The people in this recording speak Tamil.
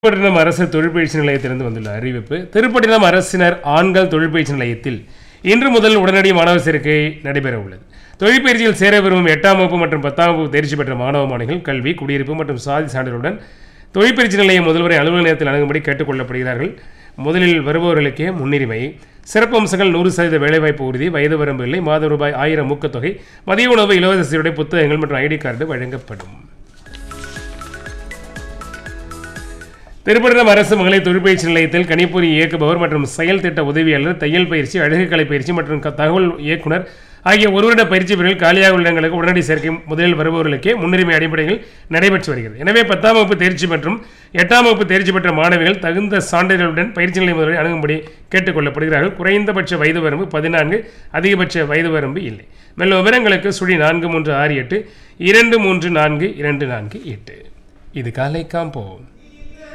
திருப்பட்டினம் அரசு தொழிற்பயிற்சி நிலையத்திலிருந்து வந்துள்ள அறிவிப்பு திருப்பட்டினம் அரசினர் ஆண்கள் தொழிற்பயிற்சி நிலையத்தில் இன்று முதல் உடனடி மாணவர் சேர்க்கை நடைபெற உள்ளது தொழிற்பயிற்சியில் சேர விரும்பும் எட்டாம் வகுப்பு மற்றும் பத்தாம் வகுப்பு தேர்ச்சி பெற்ற மாணவ மாணவிகள் கல்வி குடியிருப்பு மற்றும் சாதி சான்றிதழுடன் தொழிற்பயிற்சி நிலைய முதல்வரை அலுவலக நிலையத்தில் அணுகும்படி கேட்டுக்கொள்ளப்படுகிறார்கள் முதலில் வருபவர்களுக்கே முன்னுரிமை சிறப்பு அம்சங்கள் நூறு சதவீத வேலைவாய்ப்பு உறுதி வயது வரம்பு இல்லை மாத ரூபாய் ஆயிரம் ஊக்கத்தொகை மதிய உணவு இலவச சீருடை புத்தகங்கள் மற்றும் ஐடி கார்டு வழங்கப்படும் திருப்பட்டினம் அரசு மகளிர் தொழிற்பயிற்சி நிலையத்தில் கணிப்பொறி இயக்குபவர் மற்றும் செயல் திட்ட உதவியாளர் தையல் பயிற்சி அழகுக்கலை பயிற்சி மற்றும் க- தகவல் இயக்குனர் ஆகிய ஒரு வருட பயிற்சி பிரிவில் காலியாக உள்ள இடங்களுக்கு உடனடி சேர்க்கை முதலில் வருபவர்களுக்கே முன்னுரிமை அடிப்படையில் நடைபெற்று வருகிறது எனவே பத்தாம் வகுப்பு தேர்ச்சி மற்றும் எட்டாம் வகுப்பு தேர்ச்சி பெற்ற மாணவிகள் தகுந்த சான்றிதழுடன் பயிற்சி நிலைய முதல்வரை அணுகும்படி கேட்டுக்கொள்ளப்படுகிறார்கள் குறைந்தபட்ச வயது வரம்பு பதினான்கு அதிகபட்ச வயது வரம்பு இல்லை மேலும் விவரங்களுக்கு சுழி நான்கு மூன்று ஆறு எட்டு இரண்டு மூன்று நான்கு இரண்டு நான்கு எட்டு இது காலை காம்போ